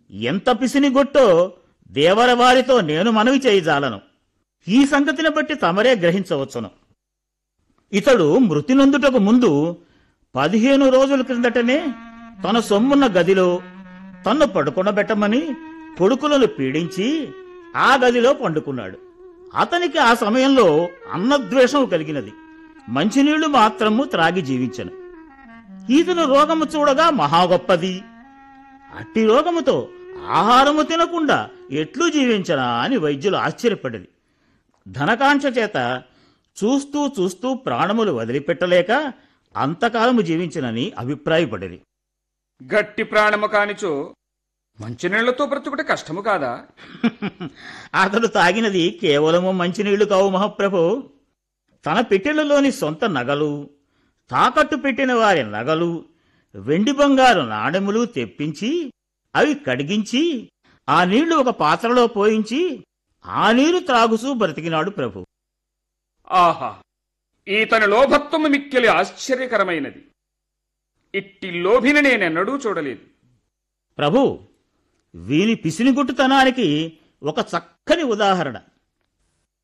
ఎంత పిసినిగొట్టో దేవరవారితో నేను మనవి చేయజాలను ఈ సంగతిని బట్టి తమరే గ్రహించవచ్చును ఇతడు మృతి నొందుటకు ముందు పదిహేను రోజుల క్రిందటనే తన సొమ్మున్న గదిలో తన్ను పడుకొనబెట్టమని కొడుకులను పీడించి ఆ గదిలో పండుకున్నాడు అతనికి ఆ సమయంలో అన్నద్వేషం కలిగినది మంచినీళ్లు మాత్రము త్రాగి జీవించను ఈతను రోగము చూడగా మహా గొప్పది అట్టి రోగముతో ఆహారము తినకుండా ఎట్లు జీవించనా అని వైద్యులు ఆశ్చర్యపడది ధనకాంక్ష చేత చూస్తూ చూస్తూ ప్రాణములు వదిలిపెట్టలేక అంతకాలము జీవించనని అభిప్రాయపడిరి గట్టి ప్రాణము కానిచో మంచినీళ్లతో బ్రతుకుట కష్టము కాదా అతడు తాగినది కేవలము మంచినీళ్లు కావు మహాప్రభు తన పెట్టెలలోని సొంత నగలు తాకట్టు పెట్టిన వారి నగలు వెండి బంగారు నాణెములు తెప్పించి అవి కడిగించి ఆ నీళ్లు ఒక పాత్రలో పోయించి ఆ నీరు త్రాగుతూ బ్రతికినాడు ప్రభు ఆహా ఈతని లోభత్వము మిక్కిలి ఆశ్చర్యకరమైనది ఇట్టి లోభిని నేనెన్నడూ చూడలేదు ప్రభు వీని పిసినిగుట్టుతనానికి ఒక చక్కని ఉదాహరణ